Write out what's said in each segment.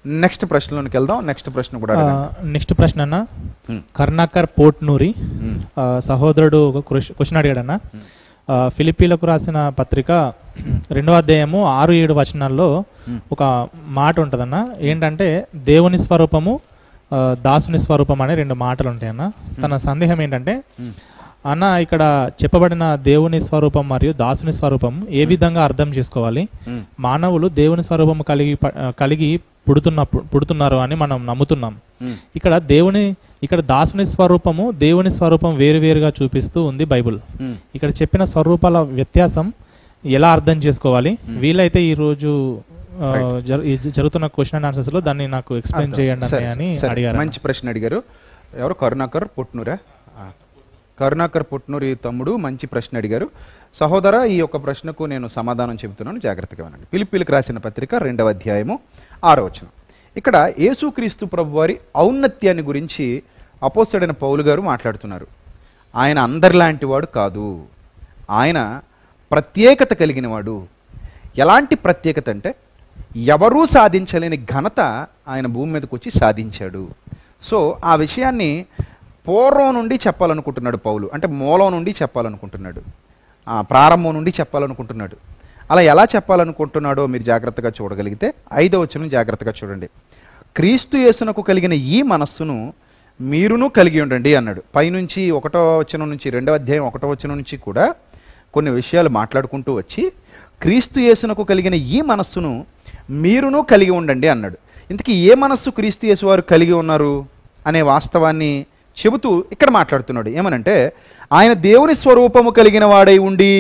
Next ప్రశ్నలోనికి వెళ్దాం next ప్రశ్న కూడా అడగండి. నెక్స్ట్ ప్రశ్న అన్న Hmm. కర్ణాకర్ పోర్ట్నూరి Hmm. ఆ, సహోదరుడు ఒక క్వశ్చ- క్వశ్చన్ అడిగాడన్న ఆ, ఫిలిప్పీలకు రాసిన పత్రిక రెండవ అధ్యాయము ఆరు ఏడు వచనాల్లో ఒక మాట ఉంటుందన్న ఏంటంటే దేవుని స్వరూపము ఆ, దాసుని స్వరూపం అనే రెండు మాటలు ఉంటాయన్న తన సందేహం ఏంటంటే అన్న ఇక్కడ చెప్పబడిన దేవుని స్వరూపం మరియు దాసుని స్వరూపం ఏ విధంగా అర్థం చేసుకోవాలి Hmm. మానవులు దేవుని స్వరూపం కలిగి ప- కలిగి పుడుతున్న పుడుతున్నారు అని మనం నమ్ముతున్నాం Hmm. ఇక్కడ దేవుని ఇక్కడ దాసుని స్వరూపము దేవుని స్వరూపం వేరువేరుగా చూపిస్తూ ఉంది బైబుల్ Hmm. ఇక్కడ చెప్పిన స్వరూపాల వ్యత్యాసం ఎలా అర్థం చేసుకోవాలి వీలైతే ఈ రోజు ఆ, జరు- ఈ జరుగుతున్న క్వశ్చన్ అండ్ ఆన్సర్స్ లో దాన్ని నాకు ఎక్స్ప్లెయిన్ చేయండి సరే, అన్నయ్య అని సరే. అడిగారు మంచి ప్రశ్న అడిగారు ఎవరు కరుణాకర్ పుట్నూరా ఆ. కరుణాకర్ పుట్నూరి తమ్ముడు మంచి ప్రశ్న అడిగారు సహోదర ఈ యొక్క ప్రశ్నకు నేను సమాధానం చెబుతున్నాను జాగ్రత్తగా వినండి పిలిపిలికి రాసిన పత్రిక రెండవ అధ్యాయము ఆరో వచనం ఇక్కడ యేసుక్రీస్తు ప్రభు వారి ఔన్నత్యాన్ని గురించి అపోసడైన పౌలు గారు మాట్లాడుతున్నారు ఆయన అందరిలాంటి వాడు కాదు ఆయన ప్రత్యేకత కలిగిన వాడు ఎలాంటి ప్రత్యేకత అంటే ఎవరూ సాధించలేని ఘనత ఆయన భూమి మీదకి వచ్చి సాధించాడు సో ఆ విషయాన్ని పూర్వం నుండి చెప్పాలనుకుంటున్నాడు పౌలు అంటే మూలం నుండి చెప్పాలనుకుంటున్నాడు ఆ, ప్రారంభం నుండి చెప్పాలనుకుంటున్నాడు అలా ఎలా చెప్పాలనుకుంటున్నాడో మీరు జాగ్రత్తగా చూడగలిగితే ఐదో వచనం జాగ్రత్తగా చూడండి క్రీస్తు యేసునకు కలిగిన ఈ మనస్సును మీరును కలిగి ఉండండి అన్నాడు పైనుంచి ఒకటో వచనం నుంచి రెండవ అధ్యాయం ఒకటో వచనం నుంచి కూడా కొన్ని విషయాలు మాట్లాడుకుంటూ వచ్చి క్రీస్తు యేసునకు కలిగిన ఈ మనస్సును మీరును కలిగి ఉండండి అన్నాడు ఇంతకీ ఏ మనస్సు క్రీస్తు యేసు వారు కలిగి ఉన్నారు అనే వాస్తవాన్ని చెబుతూ ఇక్కడ మాట్లాడుతున్నాడు ఏమనంటే ఆయన దేవుని స్వరూపము కలిగిన వాడై ఉండి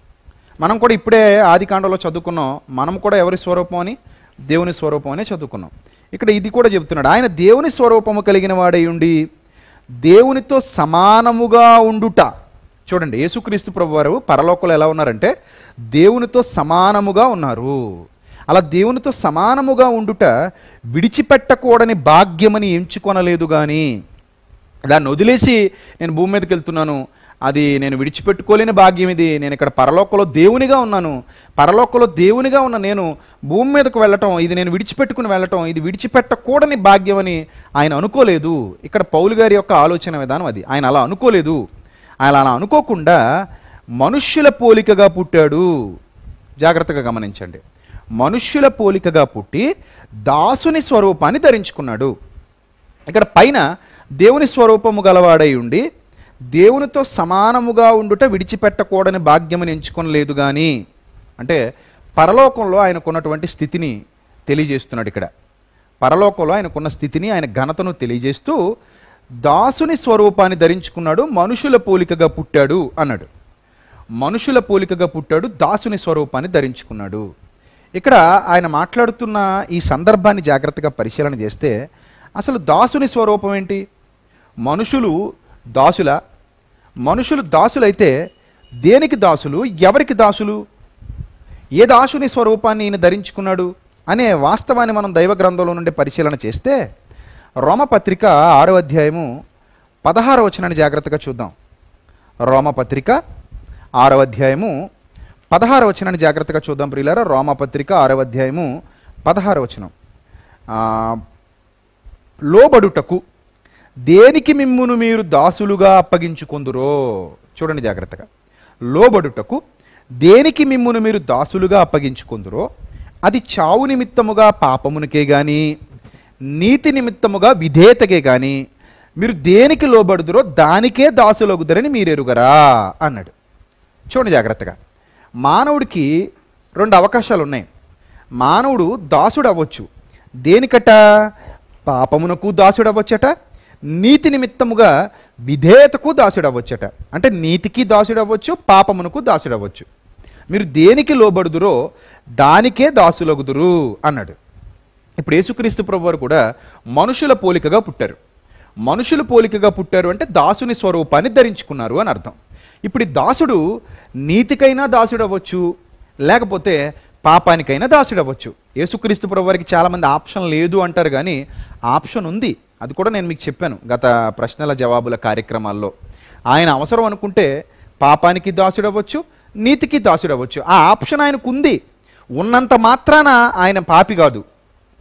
మనం కూడా ఇప్పుడే ఆది కాండలో చదువుకున్నాం మనం కూడా ఎవరి స్వరూపం అని దేవుని స్వరూపం అనే చదువుకున్నాం ఇక్కడ ఇది కూడా చెబుతున్నాడు ఆయన దేవుని స్వరూపము కలిగిన వాడై ఉండి దేవునితో సమానముగా ఉండుట చూడండి యేసుక్రీస్తు ప్రభు వారు పరలోకంలో ఎలా ఉన్నారంటే దేవునితో సమానముగా ఉన్నారు అలా దేవునితో సమానముగా ఉండుట విడిచిపెట్టకూడని భాగ్యమని ఎంచుకొనలేదు కానీ దాన్ని వదిలేసి నేను భూమి మీదకి వెళ్తున్నాను అది నేను విడిచిపెట్టుకోలేని భాగ్యం ఇది నేను ఇక్కడ పరలోకంలో దేవునిగా ఉన్నాను పరలోకంలో దేవునిగా ఉన్న నేను భూమి మీదకు వెళ్ళటం ఇది నేను విడిచిపెట్టుకుని వెళ్ళటం ఇది విడిచిపెట్టకూడని భాగ్యం అని ఆయన అనుకోలేదు ఇక్కడ పౌలు గారి యొక్క ఆలోచన విధానం అది ఆయన అలా అనుకోలేదు ఆయన అలా అనుకోకుండా మనుష్యుల పోలికగా పుట్టాడు జాగ్రత్తగా గమనించండి మనుష్యుల పోలికగా పుట్టి దాసుని స్వరూపాన్ని ధరించుకున్నాడు ఇక్కడ పైన దేవుని స్వరూపము గలవాడై ఉండి దేవునితో సమానముగా ఉండుట విడిచిపెట్టకూడని భాగ్యమని ఎంచుకొనలేదు కానీ అంటే పరలోకంలో ఆయనకున్నటువంటి స్థితిని తెలియజేస్తున్నాడు ఇక్కడ పరలోకంలో ఆయనకున్న స్థితిని ఆయన ఘనతను తెలియజేస్తూ దాసుని స్వరూపాన్ని ధరించుకున్నాడు మనుషుల పోలికగా పుట్టాడు అన్నాడు మనుషుల పోలికగా పుట్టాడు దాసుని స్వరూపాన్ని ధరించుకున్నాడు ఇక్కడ ఆయన మాట్లాడుతున్న ఈ సందర్భాన్ని జాగ్రత్తగా పరిశీలన చేస్తే అసలు దాసుని స్వరూపం ఏంటి మనుషులు దాసుల మనుషులు దాసులైతే దేనికి దాసులు ఎవరికి దాసులు ఏ దాసుని స్వరూపాన్ని ఈయన ధరించుకున్నాడు అనే వాస్తవాన్ని మనం దైవ గ్రంథంలో నుండి పరిశీలన చేస్తే రోమపత్రిక ఆరో అధ్యాయము పదహారో వచనాన్ని జాగ్రత్తగా చూద్దాం రోమపత్రిక ఆరో అధ్యాయము పదహార వచనాన్ని జాగ్రత్తగా చూద్దాం ప్రియులారా రోమపత్రిక ఆరవ అధ్యాయము పదహార వచనం ఆ, లోబడుటకు దేనికి మిమ్మును మీరు దాసులుగా అప్పగించుకొందురో చూడండి జాగ్రత్తగా లోబడుటకు దేనికి మిమ్మును మీరు దాసులుగా అప్పగించుకొందురో అది చావు నిమిత్తముగా పాపమునికే గాని నీతి నిమిత్తముగా విధేయతకే గాని మీరు దేనికి లోబడుదురో దానికే దాసులగుదరని మీరు ఎరుగరా అన్నాడు చూడండి జాగ్రత్తగా మానవుడికి రెండు అవకాశాలు ఉన్నాయి మానవుడు దాసుడు అవ్వచ్చు దేనికట పాపమునకు దాసుడు అవ్వచ్చట నీతి నిమిత్తముగా విధేయతకు దాసుడు అవ్వచ్చట అంటే నీతికి దాసుడు అవ్వచ్చు పాపమునకు దాసుడు అవ్వచ్చు మీరు దేనికి లోబడుదురో దానికే దాసులగుదురు అన్నాడు ఇప్పుడు యేసుక్రీస్తు ప్రభు వారు కూడా మనుషుల పోలికగా పుట్టారు మనుషుల పోలికగా పుట్టారు అంటే దాసుని స్వరూపాన్ని ధరించుకున్నారు అని అర్థం ఇప్పుడు ఈ దాసుడు నీతికైనా దాసుడు అవ్వచ్చు లేకపోతే పాపానికైనా దాసుడు అవ్వచ్చు యేసుక్రీస్తు ప్రభు వారికి చాలామంది ఆప్షన్ లేదు అంటారు కానీ ఆప్షన్ ఉంది అది కూడా నేను మీకు చెప్పాను గత ప్రశ్నల జవాబుల కార్యక్రమాల్లో ఆయన అవసరం అనుకుంటే పాపానికి దాసుడు అవ్వచ్చు నీతికి దాసుడు అవ్వచ్చు ఆ ఆప్షన్ ఆయనకు ఉంది ఉన్నంత మాత్రాన ఆయన పాపి కాదు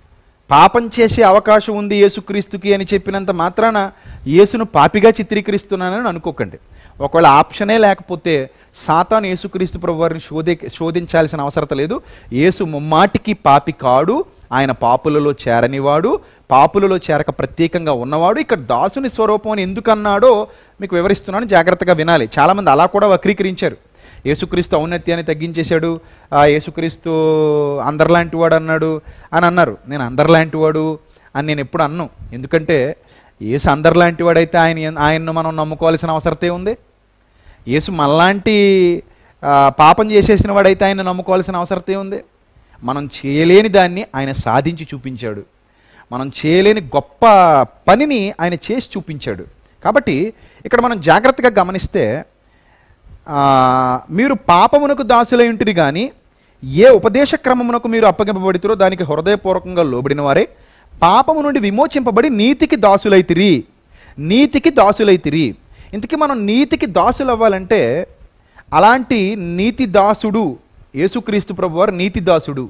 పాపం చేసే అవకాశం ఉంది యేసుక్రీస్తుకి అని చెప్పినంత మాత్రాన యేసును పాపిగా చిత్రీకరిస్తున్నానని అనుకోకండి ఒకవేళ ఆప్షనే లేకపోతే సాతాను యేసుక్రీస్తు ప్రభు వారిని శోధి శోధించాల్సిన అవసరం లేదు యేసు ముమ్మాటికి పాపి కాడు ఆయన పాపులలో చేరనివాడు పాపులలో చేరక ప్రత్యేకంగా ఉన్నవాడు ఇక్కడ దాసుని స్వరూపం అని ఎందుకు అన్నాడో మీకు వివరిస్తున్నాను జాగ్రత్తగా వినాలి చాలామంది అలా కూడా వక్రీకరించారు యేసుక్రీస్తు ఔన్నత్యాన్ని తగ్గించేశాడు ఆ యేసుక్రీస్తు అందరిలాంటి వాడు అన్నాడు అని అన్నారు నేను అందరిలాంటి వాడు అని నేను ఎప్పుడు అన్ను ఎందుకంటే యేసు అందరిలాంటి వాడైతే ఆయన ఆయన్ను మనం నమ్ముకోవాల్సిన అవసరతే ఉంది యేసు మనలాంటి ఆ, పాపం చేసేసిన వాడైతే ఆయన నమ్ముకోవాల్సిన అవసరతే ఉంది మనం చేయలేని దాన్ని ఆయన సాధించి చూపించాడు మనం చేయలేని గొప్ప పనిని ఆయన చేసి చూపించాడు కాబట్టి ఇక్కడ మనం జాగ్రత్తగా గమనిస్తే ఆ, మీరు పాపమునకు దాసులై ఉంటుంది కానీ ఏ ఉపదేశ క్రమమునకు మీరు అప్పగింపబడితురో దానికి హృదయపూర్వకంగా లోబడిన వారే పాపము నుండి విమోచింపబడి నీతికి దాసులైతిరి నీతికి దాసులైతిరి ఇంతకీ మనం నీతికి దాసులు అవ్వాలంటే అలాంటి నీతి దాసుడు యేసుక్రీస్తు ప్రభువారు నీతి దాసుడు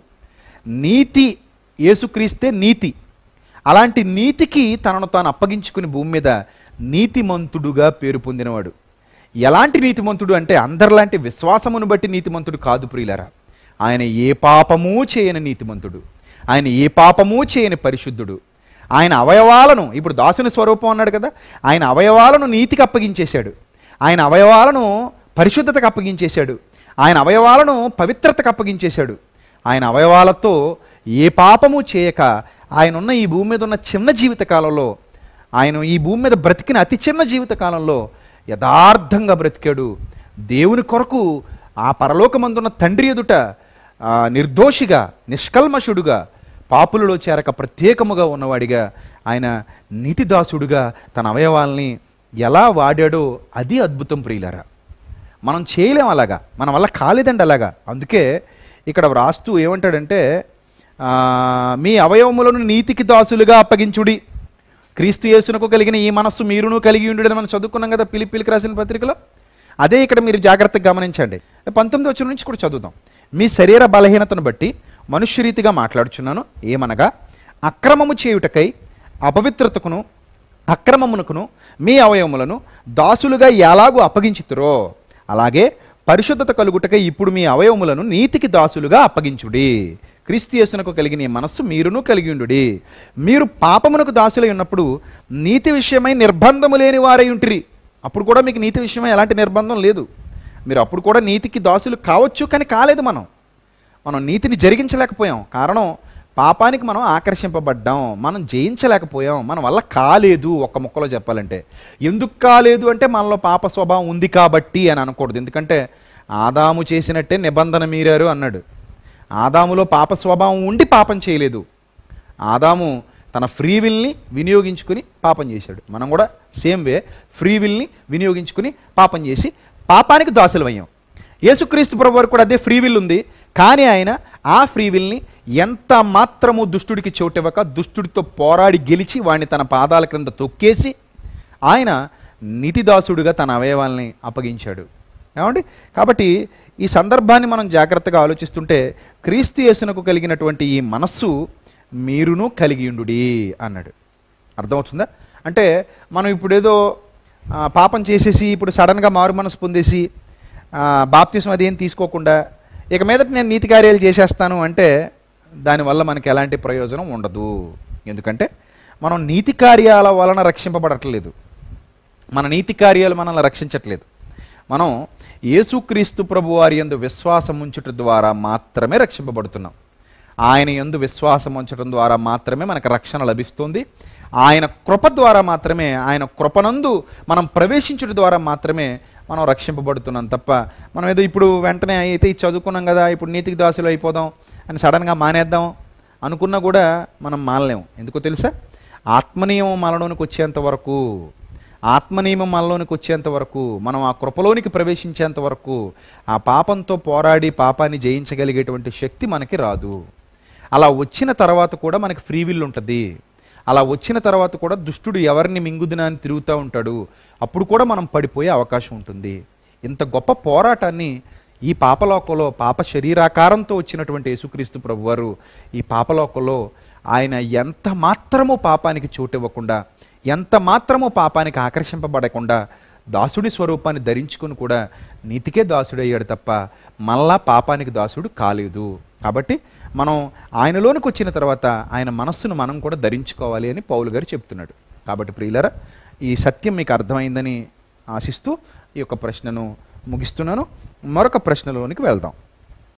నీతి యేసుక్రీస్తే నీతి అలాంటి నీతికి తనను తాను అప్పగించుకుని భూమి మీద నీతిమంతుడుగా పేరు పొందినవాడు ఎలాంటి నీతిమంతుడు అంటే అందరిలాంటి విశ్వాసమును బట్టి నీతిమంతుడు కాదు ప్రియులరా ఆయన ఏ పాపమూ చేయని నీతిమంతుడు ఆయన ఏ పాపమూ చేయని పరిశుద్ధుడు ఆయన అవయవాలను ఇప్పుడు దాసుని స్వరూపం అన్నాడు కదా ఆయన అవయవాలను నీతికి అప్పగించేశాడు ఆయన అవయవాలను పరిశుద్ధతకు అప్పగించేశాడు ఆయన అవయవాలను పవిత్రతకు అప్పగించేశాడు ఆయన అవయవాలతో ఏ పాపము చేయక ఆయన ఉన్న ఈ భూమి మీద ఉన్న చిన్న జీవిత కాలంలో ఆయన ఈ భూమి మీద బ్రతికిన అతి చిన్న జీవిత కాలంలో యథార్థంగా బ్రతికాడు దేవుని కొరకు ఆ పరలోకమందున్న తండ్రి ఎదుట ఆ, నిర్దోషిగా నిష్కల్మషుడుగా పాపులలో చేరక ప్రత్యేకముగా ఉన్నవాడిగా ఆయన నీతిదాసుడుగా తన అవయవాల్ని ఎలా వాడాడో అది అద్భుతం ప్రియులరా మనం చేయలేం అలాగా మన వల్ల కాలేదండి అలాగా అందుకే ఇక్కడ వ్రాస్తూ ఏమంటాడంటే ఆ, మీ అవయవములను నీతికి దాసులుగా అప్పగించుడి క్రీస్తు యేసునకు కలిగిన ఈ మనస్సు మీరును కలిగి ఉండి మనం చదువుకున్నాం కదా పిలిపిలికి రాసిన పత్రికలో అదే ఇక్కడ మీరు జాగ్రత్తగా గమనించండి పంతొమ్మిది వచ్చిన నుంచి కూడా చదువుదాం మీ శరీర బలహీనతను బట్టి మనుష్యరీతిగా మాట్లాడుచున్నాను ఏమనగా అక్రమము చేయుటకై అపవిత్రతకును అక్రమమునకును మీ అవయవములను దాసులుగా ఎలాగూ అప్పగించుతురో అలాగే పరిశుద్ధత కలుగుటకై ఇప్పుడు మీ అవయవములను నీతికి దాసులుగా అప్పగించుడి క్రీస్తు యేసునకు కలిగిన ఈ మనస్సు మీరును కలిగి ఉండుడి మీరు పాపమునకు దాసులై ఉన్నప్పుడు నీతి విషయమై నిర్బంధము లేని వారై ఉంటిరి అప్పుడు కూడా మీకు నీతి విషయమై ఎలాంటి నిర్బంధం లేదు మీరు అప్పుడు కూడా నీతికి దాసులు కావచ్చు కానీ కాలేదు మనం మనం నీతిని జరిగించలేకపోయాం కారణం పాపానికి మనం ఆకర్షింపబడ్డాం మనం జయించలేకపోయాం మన వల్ల కాలేదు ఒక్క ముక్కలో చెప్పాలంటే ఎందుకు కాలేదు అంటే మనలో పాప స్వభావం ఉంది కాబట్టి అని అనకూడదు ఎందుకంటే ఆదాము చేసినట్టే నిబంధన మీరారు అన్నాడు ఆదాములో పాప స్వభావం ఉండి పాపం చేయలేదు ఆదాము తన ఫ్రీ విల్ని వినియోగించుకుని పాపం చేశాడు మనం కూడా సేమ్ వే ఫ్రీ విల్ని వినియోగించుకుని పాపం చేసి పాపానికి దాసులమయ్యాం యేసుక్రీస్తు ప్రభు వారికి కూడా అదే ఫ్రీ విల్ ఉంది కానీ ఆయన ఆ ఫ్రీ విల్ని ఎంత మాత్రము దుష్టుడికి చోటివ్వక దుష్టుడితో పోరాడి గెలిచి వాడిని తన పాదాల క్రింద తొక్కేసి ఆయన నీతిదాసుడుగా తన అవయవాల్ని అప్పగించాడు ఏమండి కాబట్టి ఈ సందర్భాన్ని మనం జాగ్రత్తగా ఆలోచిస్తుంటే క్రీస్తు యేసునకు కలిగినటువంటి ఈ మనస్సు మీరును కలిగి ఉండుడి అన్నాడు అర్థమవుతుందా అంటే మనం ఇప్పుడు ఏదో ఆ, పాపం చేసేసి ఇప్పుడు సడన్గా మారు మనసు పొందేసి ఆ, బాప్తిసం అదేం తీసుకోకుండా ఇక మీదట నేను నీతి కార్యాలు చేసేస్తాను అంటే దానివల్ల మనకి ఎలాంటి ప్రయోజనం ఉండదు ఎందుకంటే మనం నీతి కార్యాల వలన రక్షింపబడట్లేదు మన నీతి కార్యాలు మనల్ని రక్షించట్లేదు మనం యేసుక్రీస్తు ప్రభు వారి యందు విశ్వాసం ఉంచుట ద్వారా మాత్రమే రక్షింపబడుతున్నాం ఆయన యందు విశ్వాసం ఉంచడం ద్వారా మాత్రమే మనకు రక్షణ లభిస్తుంది ఆయన కృప ద్వారా మాత్రమే ఆయన కృపనందు మనం ప్రవేశించుట ద్వారా మాత్రమే మనం రక్షింపబడుతున్నాం తప్ప మనం ఏదో ఇప్పుడు వెంటనే అయితే ఇది చదువుకున్నాం కదా ఇప్పుడు నీతికి దాసులు అయిపోదాం అని సడన్గా మానేద్దాం అనుకున్నా కూడా మనం మానలేము ఎందుకో తెలుసా ఆత్మనియమం మనలోనికి వచ్చేంత వరకు ఆత్మనియమం మనలోనికి వచ్చేంత వరకు మనం ఆ కృపలోనికి ప్రవేశించేంత వరకు ఆ పాపంతో పోరాడి పాపాన్ని జయించగలిగేటువంటి శక్తి మనకి రాదు అలా వచ్చిన తర్వాత కూడా మనకి ఫ్రీ విల్ ఉంటుంది అలా వచ్చిన తర్వాత కూడా దుష్టుడు ఎవరిని మింగుదినా అని తిరుగుతూ ఉంటాడు అప్పుడు కూడా మనం పడిపోయే అవకాశం ఉంటుంది ఇంత గొప్ప పోరాటాన్ని ఈ పాపలోకంలో పాప శరీరాకారంతో వచ్చినటువంటి యేసుక్రీస్తు ప్రభువారు ఈ పాపలోకంలో ఆయన ఎంత మాత్రము పాపానికి చోటు ఇవ్వకుండా ఎంత మాత్రము పాపానికి ఆకర్షింపబడకుండా దాసుడి స్వరూపాన్ని ధరించుకుని కూడా నీతికే దాసుడయ్యాడు తప్ప మళ్ళా పాపానికి దాసుడు కాలేదు కాబట్టి మనం ఆయనలోనికి వచ్చిన తర్వాత ఆయన మనస్సును మనం కూడా ధరించుకోవాలి అని పౌలు గారు చెప్తున్నాడు కాబట్టి ప్రియులరా ఈ సత్యం మీకు అర్థమైందని ఆశిస్తూ ఈ యొక్క ప్రశ్నను ముగిస్తున్నాను మరొక ప్రశ్నలోనికి వెళ్దాం